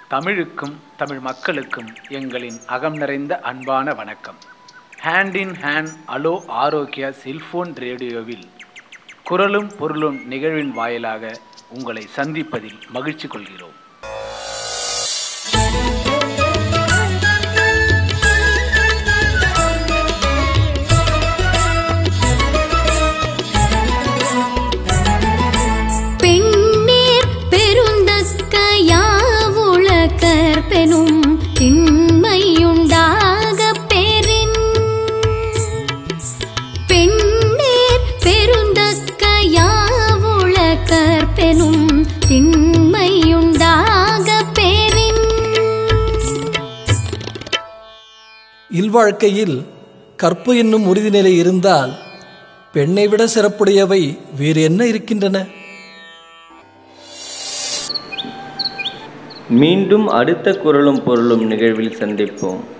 தமிழுக்கும் தமிழ் மக்களுக்கும் எங்களின் அகம் நிறைந்த அன்பான வணக்கம் ஹேண்ட் இன் ஹேண்ட் அலோ ஆரோக்கியா செல்போன் ரேடியோவில் குரலும் பொருளும் நிகழ்வின் வாயிலாக உங்களை சந்திப்பதில் மகிழ்ச்சி கொள்கிறோம் பெண்ணீர் பெருந்தக்க யாவுள கற்பெனும் திண்மையுண்டாக பெறின் பெண்ணீர் பெருந்தக்க யாவுள கற்பெனும் திண்மையுண்டாக பெறின் இல்வாழ்க்கையில் கற்பு என்னும் உறுதிநிலை இருந்தால் பெண்ணை விட சிறப்புடையவை வேறு என்ன இருக்கின்றன மீண்டும் அடுத்த குரலும் பொருளும் நிகழ்வில் சந்திப்போம்